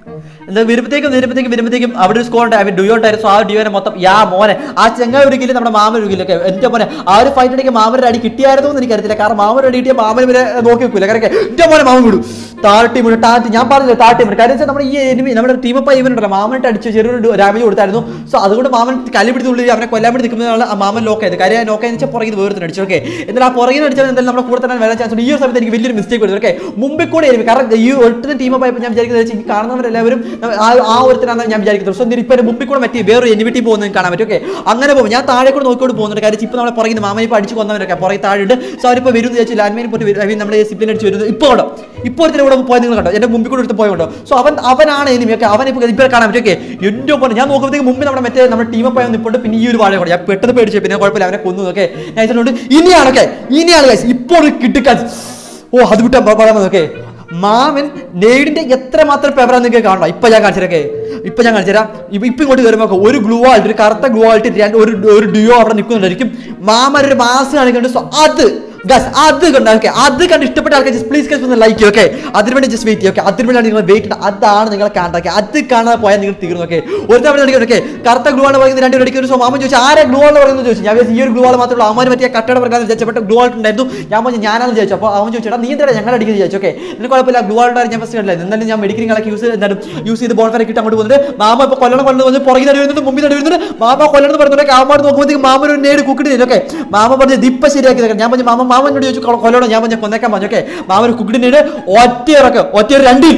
എന്താ വരുമ്പോഴത്തേക്കും വരുമ്പോഴത്തേക്കും വരുമ്പോഴത്തേക്കും അവിടെ ഒരു സ്കോർ ഉണ്ട് അവൻ ഡുയോ ഉണ്ടായിരുന്നു സോ ആ ഡുയോനെ മൊത്തം യാ മോനെ ആ ചെങ്ങായി ഒരു കില്ല് നമ്മുടെ മാമൻ ഒരു കില്ലൊക്കെ എന്റെ മോനെ ആ ഒരു ഫൈറ്റ് ഇടയ്ക്ക് മാമന്റെ അടി കിട്ടിയായിരുന്നു എന്ന് എനിക്കറിയത്തില്ല കാരണം മാമൻ അടി കിട്ടിയ മാമൻ ഇവരെ നോക്കി വെക്കൂല കാരണം എന്റെ മോനെ മാമൻ വിടും താഴ്ട്ടി വീണ് ടാറ്റ് ഞാൻ പറഞ്ഞില്ല താഴ്ട്ടി വീണ് കാര്യം വെച്ചാൽ നമ്മുടെ ഈ എനിമി നമ്മുടെ ടീം അപ്പ് ഇവൻ ഉണ്ടല്ലോ മാമനിട്ട് അടിച്ച് ചെറിയൊരു ഡാമേജ് കൊടുത്തായിരുന്നു സോ അതുകൊണ്ട് മാമൻ കലി പിടിച്ച് ഉള്ളിൽ അവനെ കൊല്ലാൻ വേണ്ടി നിൽക്കുന്നതാണ് ആ മാമൻ ലോക്ക് ആയത് കാര്യം ലോക്ക് ആയെന്ന് വെച്ചാൽ പുറകിൽ വേറെ അടിച്ചു ഓക്കെ എന്നാൽ ആ പുറകിൽ അടിച്ചാൽ എന്തായാലും നമ്മുടെ കൂടെ തന്നെ വരാൻ ചാൻസ് ഉണ്ട് ഈ ഒരു സമയത്ത് എനിക്ക് വലിയൊരു മിസ്റ്റേക്ക് വരുന്നത് ഓക്കെ മുമ്പിൽ കൂടെ ആയിരുന്നു കാരണം ഈ ഒട്ടുന്ന ടീം അപ്പ് ആയപ്പോൾ ഞാൻ വിചാരിക്കുന്നത് വെച്ചാൽ ഈ കാണുന്നവരെല്ലാവരും ആ ആ ഒരുത്തനാണ് ഞാൻ വിചാരിക്കുന്നത് സോ ഇപ്പൊ എൻ്റെ മുമ്പിൽ കൂടെ മറ്റേ വേറൊരു എനിമിറ്റി പോകുന്നത് കാണാൻ പറ്റും ഓക്കെ അങ്ങനെ പോകും ഞാൻ താഴെ കൂടെ നോക്കിക്കൊണ്ട് പോകുന്നുണ്ട് കാര്യം ഇപ്പൊ നമ്മളെ പുറകിൽ മാമൻ ഇപ്പോൾ അടിച്ച് കൊന്നവരൊക്കെ പുറകെ താഴെ ഉണ്ട് സോ അവരിപ്പോൾ വരും എന്ന് വിചാരിച്ചു ലാൻഡ്മൈൻ പോയിട്ട് വരും I mean, നമ്മുടെ സിപ്ലിൻ അടിച്ച് വരുന്നത് ഇപ്പോൾ കണ്ടോ ഇപ്പോൾ ഒരുത്തിന് കൂടെ പോയി നിങ്ങൾ കണ്ടോ എൻ്റെ മുമ്പിൽ കൂടെ എടുത്ത് പോയി കണ്ടോ സോ അവൻ അവനാണ് എനിമി ഒക്കെ അവൻ ഇപ്പോൾ ഇപ്പോൾ കാണാൻ പറ്റും ഓക്കെ എൻ്റെ ഒപ്പം ഞാൻ നോക്കുമ്പോഴത്തേക്ക് മുമ്പ് നമ്മുടെ മറ്റേ നമ്മുടെ ടീം പോയി നിൽപ്പുണ്ട് പിന്നെ ഈ ഒരു വാഴ കൂടെ ഞാൻ പെട്ടെന്ന് പേടിച്ചു പിന്നെ കുഴപ്പമില്ല അവനെ കൊന്നു ഓക്കെ ഞാൻ ഇതിനോട് ഇനിയാണ് ഓക്കെ ഇനിയാണ് guys. ഇപ്പോൾ കിട്ടിക്കാൻ ഓ അത് വിട്ടാ പറയാൻ ഓക്കെ മാമൻ നേടിന്റെ എത്ര മാത്രം പേപ്പറാന്ന് നിങ്ങൾക്ക് കാണണം ഇപ്പൊ ഞാൻ കാണിച്ചേരൊക്കെ ഇപ്പൊ ഞാൻ കാണിച്ചുതരാം ഇപ്പൊ ഇപ്പൊ ഇങ്ങോട്ട് കയറുമ്പോ ഒരു ഗ്ലൂ ആയിട്ട് ഒരു കറുത്ത ഗ്ലൂ ആയിട്ട് രണ്ട് ഒരു ഒരു ഡിയോ അവിടെ നിൽക്കുന്നുണ്ടായിരിക്കും മാമൻ ഒരു മാസം കാണിക്കുന്നുണ്ട് സോ അത് ഗസ് അത് കണ്ട് ഓക്കെ അത് കണ്ട് ഇഷ്ടപ്പെട്ട ആൾക്കാർ പ്ലീസ് ഗസ് ഒന്ന് ലൈക്ക് ഓക്കെ അതിന് വേണ്ടി ജസ്റ്റ് വെയിറ്റ് ഓക്കെ അതിന് വേണ്ടി നിങ്ങൾ വെയിറ്റ് അതാണ് നിങ്ങളെ കാണാൻ അത് കാണാതെ പോയാൽ നിങ്ങൾ തീർന്നു ഓക്കെ ഒരു തവണ അടിക്കും ഓക്കെ കറുത്ത ഗ്ലൂ ആണ് പറയുന്നത് രണ്ട് അടിക്കുന്ന സോ മാമൻ ചോദിച്ചു ആരെ ഗ്ലൂ ആണ് പറയുന്നത് ചോദിച്ചു ഞാൻ വിചാരിച്ചു ഈ ഒരു ഗ്ലൂ ആണ് മാത്രമേ ഉള്ളൂ അമ്മ പറ്റിയ കട്ടട പ്രകാരം വിചാരിച്ചപ്പോൾ ഗ്ലൂ ആയിട്ടുണ്ടായിരുന്നു ഞാൻ പറഞ്ഞു ഞാനാണെന്ന് ചോദിച്ചു അപ്പോൾ അവൻ ചോദിച്ചാൽ നീ എന്താ ഞങ്ങൾ അടിക്കുന്നത് ചോദിച്ചു ഓക്കെ എനിക്ക് കുഴപ്പമില്ല ഗ്ലൂ ആയിട്ട് ഞാൻ ഫസ്റ്റ് കണ്ടില്ല എന്നാലും ഞാൻ മെഡിക്കൽ കളൊക്കെ യൂസ് എന്താണ് യൂസ് ചെയ്ത് ബോൺ ഫയർ കിട്ടി അങ്ങോട്ട് പോകുന്നുണ്ട് മാമ ഇപ്പോൾ കൊല്ലണം കൊല്ലണം വന്ന് പുറകിൽ നടി വരുന്നുണ്ട് മുമ്പിൽ നടി വരുന്നുണ്ട് മാമ കൊല്ലണം എന്ന് പറയുന്നുണ്ട് കാമാർ നോക്കുമ്പോഴത്തേക്ക് മാമ ഒരു നേട് കുക്കിട്ട് ഓക്കെ മാമ പറഞ്ഞു ദിപ്പ ശരിയാക്കി തരാം ഞാൻ പറഞ്ഞു മാമ മാമനോട് ചോദിച്ചു കൊ- കൊല്ലണോ ഞാൻ പറഞ്ഞു കൊന്നേക്കാൻ പറഞ്ഞു ഓക്കെ മാമ ഒരു കുക്കിട്ട് നേട് ഒറ്റ ഇറക്കം ഒറ്റ ഒരു രണ്ടിൽ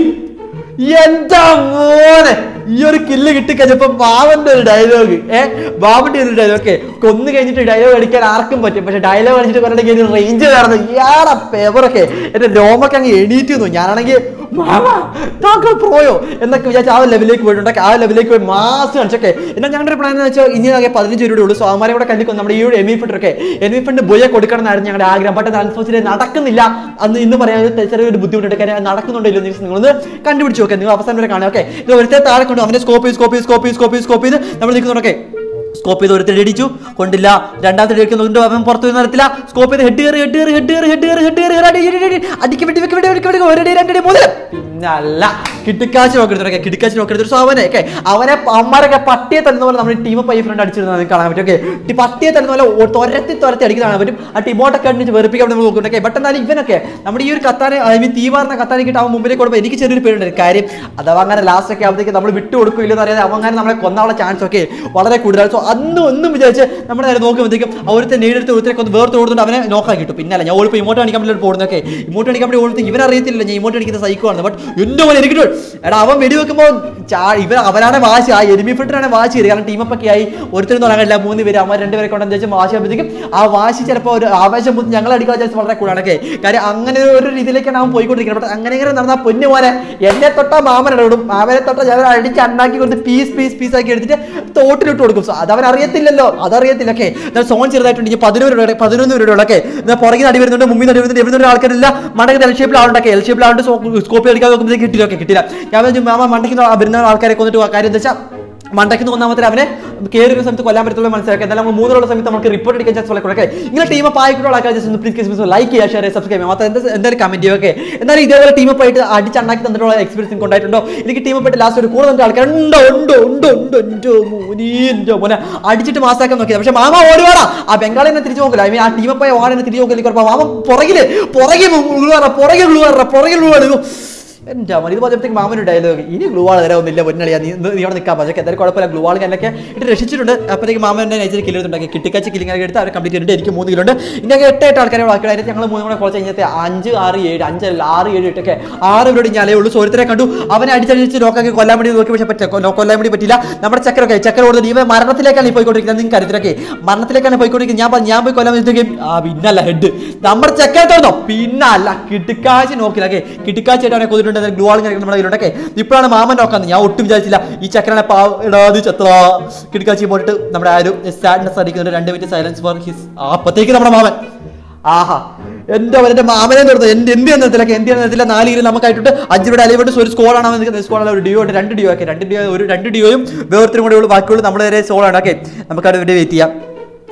എന്താ മോനെ ഈ ഒരു കില്ല് കിട്ടിക്കഴിഞ്ഞപ്പോ ബാബന്റെ ഒരു ഡയലോഗ് ഏ ബാബന്റെ ഒരു ഡയലോഗ് ഓക്കെ കൊന്നു കഴിഞ്ഞിട്ട് ഡയലോഗ് അടിക്കാൻ ആർക്കും പറ്റും പക്ഷെ ഡയലോഗ് അടിച്ചിട്ട് പറഞ്ഞിട്ട് റേഞ്ച് കാരണം ഇയാടെ പേപ്പറൊക്കെ എന്റെ രോമൊക്കെ അങ്ങ് എണീറ്റ് നിന്നു ഞാനാണെങ്കിൽ മാമ താങ്കൾ പോയോ എന്നൊക്കെ വിചാരിച്ച് ആ ലെവലിലേക്ക് പോയിട്ടുണ്ട് ആ ലെവലിലേക്ക് പോയി മാസം കാണിച്ചൊക്കെ എന്നാൽ ഞങ്ങളുടെ പ്ലാൻ എന്ന് വെച്ചാൽ ഇനി ആകെ പതിനഞ്ച് രൂപയുടെ ഉള്ളൂ സോ അവന്മാരെ കൂടെ കല്ലിക്കും നമ്മുടെ ഈ ഒരു എമി ഫണ്ട് ഒക്കെ എമി ഫണ്ട് ബോയെ കൊടുക്കണം എന്നായിരുന്നു ഞങ്ങളുടെ ആഗ്രഹം പക്ഷേ അൺഫോർച്ചുനേറ്റ് നടക്കുന്നില്ല അന്ന് ഇന്ന് പറയാൻ ചെറിയൊരു ബുദ്ധിമുട്ടുണ്ട് കാര്യം അത് നടക്കുന്നുണ്ടല്ലോ നിങ്ങൾ നിങ്ങളൊന്ന് കണ്ടുപിടിച്ച് നോക്കുക നിങ്ങൾ അവസാനം വരെ കാണാം ഓക്കെ ഇത് ഒരുത്തേ താഴെ കൊണ്ട് അവന്റെ സ്കോപ്പ് ചെയ്ത് സ്കോപ്പ് ചെയ്ത് സ്കോപ്പ് ചെയ്ത് സ്കോപ്പ് ചെയ്ത് സ്കോപ്പ് ചെയ്ത് നമ്മൾ നിൽക്കുന്നുണ്ടൊക്കെ സ്കോപ്പ് ചെയ്ത് ഒരുത്തടി അടിച്ചു കൊണ്ടില്ല രണ്ടാമത്തെ അടിക്കുന്നുണ്ട് അവൻ പുറത്തു പോയി നടത്തില്ല സ്കോപ്പ് ചെയ്ത് ഹെഡ് കയറി ഹെഡ് കയറി ഹെഡ് കയറി ഹെഡ് കയറി ഹെഡ് കയറി അടിക്ക് വെട്ടി വെക്കി വെട്ടി വെട്ടി വെട്ടി ഒരടി രണ്ടടി മൂന്ന് പിന്നല്ല കിട്ടിക്കാശ് നോക്കെടുത്തൊക്കെ കിട്ടിക്കാശ് നോക്കെടുത്തൊരു സോ അവനെ ഒക്കെ അവനെ അമ്മമാരൊക്കെ പട്ടിയെ തരുന്ന പോലെ നമ്മുടെ ടീം പൈ ഫ്രണ്ട് അടിച്ചിരുന്നത് നിങ്ങൾക്ക് കാണാൻ പറ്റും ഓക്കെ പട്ടിയെ തരുന്ന പോലെ ഒ- തുരത്തി തുരത്തി അടിക്കുന്ന കാണാൻ പറ്റും ആ ടീമോട്ടൊക്കെ അടിച്ച് വെറുപ്പിക്കാൻ നമ്മൾ നോക്കുന്നുണ്ട് ബട്ട് എന്നാലും ഇവനൊക്കെ നമ്മുടെ ഈ ഒരു കത്താനെ ഐ മീൻ തീവാർന്ന കത്താനെ കിട്ടി അവൻ മുമ്പിലേക്ക് കൊടുക്കുമ്പോൾ എനിക്ക് ചെറിയൊരു പേരുണ്ട് കാര്യം അഥവാ അങ്ങനെ ലാസ്റ്റ് ഒക്കെ ആകുമ്പോഴത്തേക്ക് നമ്മൾ വിട്ടു കൊടുക്കില്ലെന്ന് അറിയാതെ അവൻ അങ്ങനെ നമ്മളെ കൊന്നാനുള്ള ചാൻസ് ഒക്കെ വളരെ കൂടുതലാണ് സോ അന്നും ഒന്നും വിചാരിച്ച് നമ്മുടെ നേരെ നോക്കുമ്പോഴത്തേക്കും അവിടുത്തെ നേരിടുത്ത് ഒരുത്തേക്ക് ഒന്ന് വേർത്ത് കൊടുത്തിട്ട് അവനെ നോക്കാൻ കിട്ടും പിന്നെ അല്ല ഞാൻ ഓളിപ്പോൾ ഇമോട്ട് കാണിക്കാൻ വേണ്ടി പോകുന്നതൊക്കെ ഇമോട്ട് കാണിക്കാൻ വേണ്ടി ഓടുത്ത് ഇവൻ അറിയത്തില്ല ഞാൻ ഇമോട്ട് അടിക്കുന്ന സൈക്കോ ആണ് ബട്ട് എന്റെ പോലെ എനിക്ക് എടാ അവൻ വെടിവെക്കുമ്പോൾ ചാ ഇവൻ അവനാണ് വാശി ആ എരുമി ഫിട്ടറാണ് വാശി ചെയ്ത് കാരണം ടീമപ്പൊക്കെ ആയി ഒരുത്തരും തുടങ്ങില്ല മൂന്ന് പേര് അമ്മ രണ്ടുപേരെ കൊണ്ടെന്ന് വെച്ചാൽ വാശി ആകുമ്പോഴത്തേക്കും ആ വാശി ചിലപ്പോൾ ഒരു ആവേശം മുത്ത് ഞങ്ങൾ അടിക്കാൻ ചാൻസ് വളരെ കൂടുതലാണ് കാര്യം അങ്ങനെ ഒരു രീതിയിലേക്കാണ് അവൻ പോയിക്കൊണ്ടിരിക്കുന്നത് പക്ഷേ അങ്ങനെ ഇങ്ങനെ നടന്ന പൊന്നു പോലെ എന്നെ തൊട്ട മാമൻ ഇടപെടും മാമനെ തൊട്ട ഞാൻ അടിച്ച് അണ്ണാക്കി കൊടുത്ത് പീസ് പീസ് പീസ് ആക്കി എടുത്തിട്ട് തോട്ടിലിട്ട് കൊടുക്കും So, അത് അവൻ അറിയത്തില്ലല്ലോ അതറിയത്തില്ല ഓക്കെ സോൺ ചെറുതായിട്ടുണ്ട് ഇനി പതിനൊന്ന് രൂപ പതിനൊന്ന് രൂപയുള്ള ഒക്കെ പുറകിൽ നടി വരുന്നുണ്ട് മുമ്പിൽ നടി വരുന്നുണ്ട് എവിടെ ആൾക്കാരില്ല മണ്ടക്ക് എൽ ഷേപ്പിൽ ആളുണ്ടൊക്കെ എൽ ഷേപ്പിൽ ആളുണ്ട് സ്കോപ്പ് അടിക്കാൻ നോക്കുമ്പോഴത്തേക്ക് കിട്ടില്ല ഓക്കെ കിട്ടില്ല ഞാൻ വിചാരിച്ചു, മാമ മണ്ടയ്ക്ക് വരുന്ന ആൾക്കാരെ കൊന്നിട്ട് കാര്യം എന്താ വെച്ചാൽ മണ്ടയ്ക്ക് ഒന്നാമത്തെ അവനെ കയറുന്ന സമയത്ത് കൊല്ലാൻ പറ്റത്തുള്ള മനസ്സിലാക്കുക എന്നാലും നമ്മൾ മൂന്നുള്ള സമയത്ത് നമുക്ക് റിപ്പോർട്ട് അടിക്കാൻ ചാൻസ് വളരെ കുറക്കെ ഇങ്ങനെ ടീം അപ്പ് ആയിട്ടുള്ള ആൾക്കാർ ജസ്റ്റ് ഒന്ന് പ്ലീസ് ലൈക്ക് ചെയ്യുക ഷെയർ ചെയ്യുക സബ്സ്ക്രൈബ് ചെയ്യുക മാത്രം എന്താ എന്തായാലും കമന്റ് ചെയ്യുക ഓക്കെ എന്നാലും ഇതേപോലെ ടീം അപ്പ് ആയിട്ട് അടിച്ചണ്ടാക്കി തന്നിട്ടുള്ള എക്സ്പീരിയൻസ് നിങ്ങൾക്ക് ഉണ്ടായിട്ടുണ്ടോ എനിക്ക് ടീം അപ്പ് ആയിട്ട് ലാസ്റ്റ് ഒരു കൂടെ തന്നിട്ട് ആൾക്കാർ ഉണ്ടോ ഉണ്ടോ ഉണ്ടോ ഉണ്ടോ ഉണ്ടോ മോനീ ഉണ്ടോ മോനെ അടിച്ചിട്ട് മാസാക്കാൻ നോക്കിയത് പക്ഷെ മാമ ഓടിവാടാ ആ ബംഗാളിനെ തിരിച്ചു നോക്കില്ല ഐ മീൻ ആ ടീം അപ്പ് ആയ ഓടാനെ തിരിച്ചു നോക്കില്ല കുറപ്പം മാമ പുറകില് പുറകെ ഉള്ളുവാറ പുറകെ ഉള്ളുവാറ പുറകെ ഉള്ളുവാണ് എന്റെ അമ്മ ഇത് പറഞ്ഞപ്പോഴത്തേക്ക് മാമന് ഡയലോഗ് ഇനി ഗ്ലൂ ആൾ തരാമൊന്നുമില്ല പൊന്നളിയാ നീ നീ ഇവിടെ നിൽക്കാൻ പക്ഷേ എന്തായാലും കുഴപ്പമില്ല ഗ്ലൂ ആൾ ഞാനൊക്കെ ഇട്ട് രക്ഷിച്ചിട്ടുണ്ട് അപ്പോഴത്തേക്ക് മാമൻ്റെ നൈച്ചർ കില്ലെടുത്തുണ്ടാക്കി കിട്ടിക്കാച്ച് കില്ലിങ് എടുത്ത് അവർ കംപ്ലീറ്റ് ചെയ്തിട്ട് എനിക്ക് മൂന്ന് കിലുണ്ട് ഇനി ഒക്കെ എട്ട് എട്ട് ആൾക്കാരെ ബാക്കിയുള്ള ഞങ്ങൾ മൂന്ന് കൂടെ കുറച്ച് കഴിഞ്ഞത്തെ അഞ്ച് ആറ് ഏഴ് അഞ്ചല്ല ആറ് ഏഴ് എട്ടൊക്കെ ആറ് പേരോട് ഞാനേ ഉള്ളൂ സോരത്തിനെ കണ്ടു അവനെ അടിച്ചടിച്ച് ലോക്കാക്കി കൊല്ലാൻ വേണ്ടി നോക്കി പക്ഷേ പറ്റില്ല കൊ- കൊല്ലാൻ വേണ്ടി പറ്റില്ല നമ്മുടെ ചക്കരൊക്കെ ചക്കര കൊടുത്ത് ഇവ മരണത്തിലേക്കാണ് ഈ പോയിക്കൊണ്ടിരിക്കുന്നത് നിങ്ങൾക്ക് അറിയത്തിലൊക്കെ മരണത്തിലേക്കാണ് പോയിക്കൊണ്ടിരിക്കുന്നത് ഞാൻ പറഞ്ഞു, ഞാൻ പോയി കൊല്ലാൻ വെച്ചിട്ടുണ്ടെങ്കിൽ ആ പിന്നല്ല ഹെഡ് നമ്മുടെ ചക്കര തുറന്നോ പിന്നല്ല കിട്ടിക്കാഴ്ച നോക്കില്ല ഓക്കെ കിട്ടിക്കാഴ്ചയായിട്ട് അവനെ കൊതിട്ടുണ്ട് ഗ്ലൂ ആൾ നമ്മുടെ കയ്യിലുണ്ടൊക്കെ ഇപ്പോഴാണ് മാമൻ നോക്കാന്ന് ഞാൻ ഒട്ടും വിചാരിച്ചില്ല ഈ ചക്കരനെ പാടാത് ചത്ര കിട്ടിക്കാഴ്ച പോയിട്ട് നമ്മുടെ ആ ഒരു സാഡ്നെസ് അടിക്കുന്നുണ്ട് രണ്ട് മിനിറ്റ് സൈലൻസ് ഫോർ ഹിസ് അപ്പത്തേക്ക് നമ്മുടെ മാമൻ ആഹാ എന്റെ എന്റെ മാമനെ നിർത്തും എന്റെ എന്ത് എന്നത്തിലൊക്കെ എന്ത് എന്നത്തില്ല നാല് കിലോ നമുക്കായിട്ടുണ്ട് അഞ്ച് ഇവിടെ അലവിട്ട് ഒരു സ്കോളാണ് നിൽക്കുന്നത് സ്കോളാണ് ഒരു ഡിയോ ഉണ്ട് രണ്ട് ഡിയോ ഒക്കെ രണ്ട് ഡിയോ ഒരു രണ്ട് ഡിയോയും വേറൊരുത്തരും കൂടെ ഉള്ളൂ ബാക്കിയുള്ളൂ നമ്മുടെ നേരെ സോളാണ് ഓക്കെ നമുക്ക് അവിടെ ഇവിടെ വെയിറ്റ് ചെയ്യാം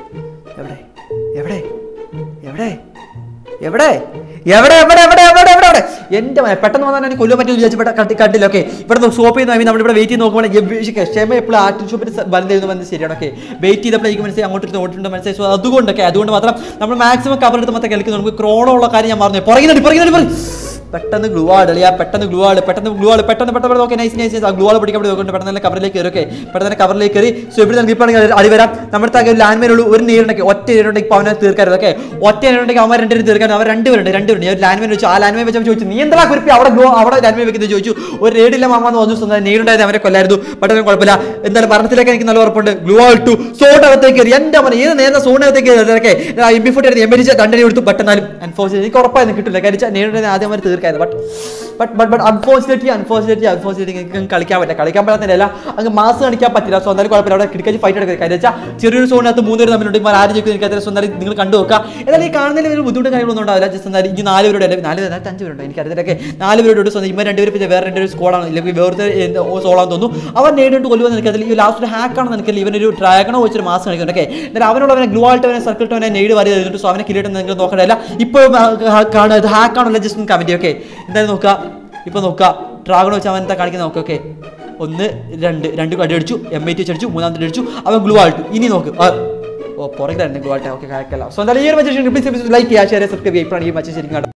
എവിടെ എവിടെ എവിടെ എവിടെ എവിടെ എവിടെ എവിടെ എവിടെ എവിടെ എവിടെ എൻ്റെ മോനെ പെട്ടെന്ന് വന്നാൽ എനിക്ക് കൊല്ലാൻ പറ്റുമെന്ന് വിചാരിച്ചു പെട്ടെന്ന് കട്ടി കണ്ടില്ല ഓക്കെ ഇവിടെ ഷോപ്പ് ചെയ്യുന്ന നമ്മളിവിടെ വെയിറ്റ് ചെയ്ത് നോക്കുമ്പോൾ ക്ഷമ എപ്പോഴും ആക്ടിവ് ഷോപ്പിൽ ബന്ധം വന്നത് ശരിയാണ് ഓക്കെ വെയിറ്റ് ചെയ്തപ്പോൾ എനിക്ക് മനസ്സിലായി അങ്ങോട്ട് ഓട്ടിട്ടുണ്ട് മനസ്സിലായി സോ അതുകൊണ്ടൊക്കെ അതുകൊണ്ട് മാത്രം നമ്മൾ മാക്സിമം കവർ എടുത്ത് മൊത്തം കളിക്കുന്നു നമുക്ക് ക്രോണോ ഉള്ള കാര്യം ഞാൻ പറഞ്ഞു പുറകിനടി പുറകിനടി പുറകിൽ പെട്ടെന്ന് ഗ്ലൂ ആട് അളിയാ പെട്ടെന്ന് ഗ്ലൂ ആട് പെട്ടെന്ന് ഗ്ലൂ ആട് പെട്ടെന്ന് പെട്ടെന്ന് ഓക്കെ നൈസ് നൈസ് ആ ഗ്ലൂ ആൾ പിടിക്കാൻ വേണ്ടി നോക്കുന്നുണ്ട് പെട്ടെന്ന് തന്നെ കവറിലേക്ക് കയറി ഓക്കെ പെട്ടെന്ന് തന്നെ കവറിലേക്ക് കയറി സോ ഇവിടെ നമുക്ക് ഇപ്പോൾ അടി വരാം നമ്മുടെ താഴെ ഒരു ലാൻഡ് ഉള്ളൂ ഒരു നേരിടൊക്കെ ഒറ്റ നേരിടേക്ക് ഇപ്പോൾ അവനെ തീർക്കാറ് ഓക്കെ ഒറ്റ നേരിടേക്ക് അവന്മാർ രണ്ടുപേരും തീർക്കാൻ അവർ രണ്ടുപേരുണ്ട് രണ്ടുപേരുണ്ട് ഞാൻ ഒരു ലാൻഡ് വെച്ചു ആ ലാൻഡ് വെച്ച് ചോദിച്ചു നീ എന്താ കുറിപ്പി അവിടെ ഗ്ലോ അവിടെ ലാൻഡ് വെക്കുന്നത് ചോദിച്ചു ഒരു റേഡില്ല മാമ എന്ന് വന്നു സ്വന്തം നേരിടാതെ അവരെ കൊല്ലായിരുന്നു പെട്ടെന്ന് കുഴപ്പമില്ല എന്തായാലും ഭരണത്തിലേക്ക് എനിക്ക് നല്ല ഉറപ്പുണ്ട് ഗ്ലൂ ആയിട്ടു സോണകത്തേക്ക് കയറി എൻ്റെ മന ഏത് നേരത്തെ സോണകത്തേക്ക് കയറി M B forty M B ദണ്ഡനെ എടുത്തു പെട്ടെന്നാലും അൻഫോർച്ചുനേറ്റ് എനിക്ക് ഉറപ്പായിരുന്നു കിട്ടില്ല കാര്യം നേരിടുന്നത് ആദ്യം അവർ തീർക്കായിരുന്നു but but but but unfortunately unfortunately unfortunately നിങ്ങൾക്ക് കളിക്കാൻ പറ്റില്ല കളിക്കാൻ പറ്റാത്തതില്ല അങ്ങ് മാസ് കാണിക്കാൻ പറ്റില്ല സോ എന്തായാലും കുഴപ്പമില്ല അവിടെ കിടക്കാച്ച് ഫൈറ്റ് എടുക്കുക കാര്യം വെച്ചാൽ ചെറിയൊരു സോണിനകത്ത് മൂന്നുപേര് തമ്മിലുണ്ട് ഇപ്പോൾ ആരും ചോദിക്കും എനിക്ക് അത്ര സ്വന്തം നിങ്ങൾ കണ്ടു നോക്കുക എന്നാലും ഈ കാണുന്നതിൽ ഒരു ബുദ്ധിമുട്ട് കാര്യങ്ങളൊന്നും ഉണ്ടാവില്ല ജസ്റ്റ് എന്തായാലും ഇനി നാല് പേരുടെ അല്ലെങ്കിൽ നാല് പേര് അഞ്ച് പേരുണ്ട് എനിക്ക് അറിയത്തില്ലൊക്കെ നാല് പേരോട് സ്വന്തം ഇവർ രണ്ടുപേരും പിന്നെ വേറെ രണ്ടുപേരും സ്കോഡാണ് ഇല്ലെങ്കിൽ വേറെ സോളാന്ന് തോന്നുന്നു അവർ നേരിട്ട് കൊല്ലുമെന്ന് എനിക്കതിൽ ഈ ലാസ്റ്റ് ഹാക്കാണെന്ന് എനിക്കല്ല ഇവനൊരു ഡ്രാഗണോ വെച്ചൊരു മാസ് കാണിക്കുന്നുണ്ട് ഓക്കെ എന്നാലും അവനോട് അവനെ ഗ്ലൂ ആയിട്ട് അവനെ സർക്കിൾ അവനെ നേടി വരി ചെയ്തിട്ട് സോ അവനെ കിരീട്ടം നിങ്ങൾ നോക്കണ്ടല്ല ഇപ്പോൾ കാണുന്നത് ഹാക്കാണല്ലോ ജസ്റ്റ് ഒന്ന് കമൻറ്റ് ഓക്കെ എന്തായാലും നോക്കുക ഇപ്പോൾ നോക്കുക ഡ്രാഗൺ വെച്ച് അവൻ എന്താ കാണിക്കുന്നത് നോക്കുക ഓക്കെ ഒന്ന് രണ്ട് രണ്ട് അടി അടിച്ചു എം ഐ ടി വെച്ച് അടിച്ചു മൂന്നാമത്തെ അടിച്ചു അവൻ ഗ്ലൂ ആയിട്ടു ഇനി നോക്ക് ആ, ഓ പുറകിലായിരുന്നു ഗ്ലൂ ആട്ടെ ഓക്കെ കാക്കല്ല സോ എന്തായാലും ഈ ഒരു മച്ച പ്ലീസ് ലൈക്ക് ചെയ്യുക ഷെയർ സബ്സ്ക്രൈബ് ചെയ്യുക ഇപ്പോഴാണ് ഈ മച്ച ശരിക്കും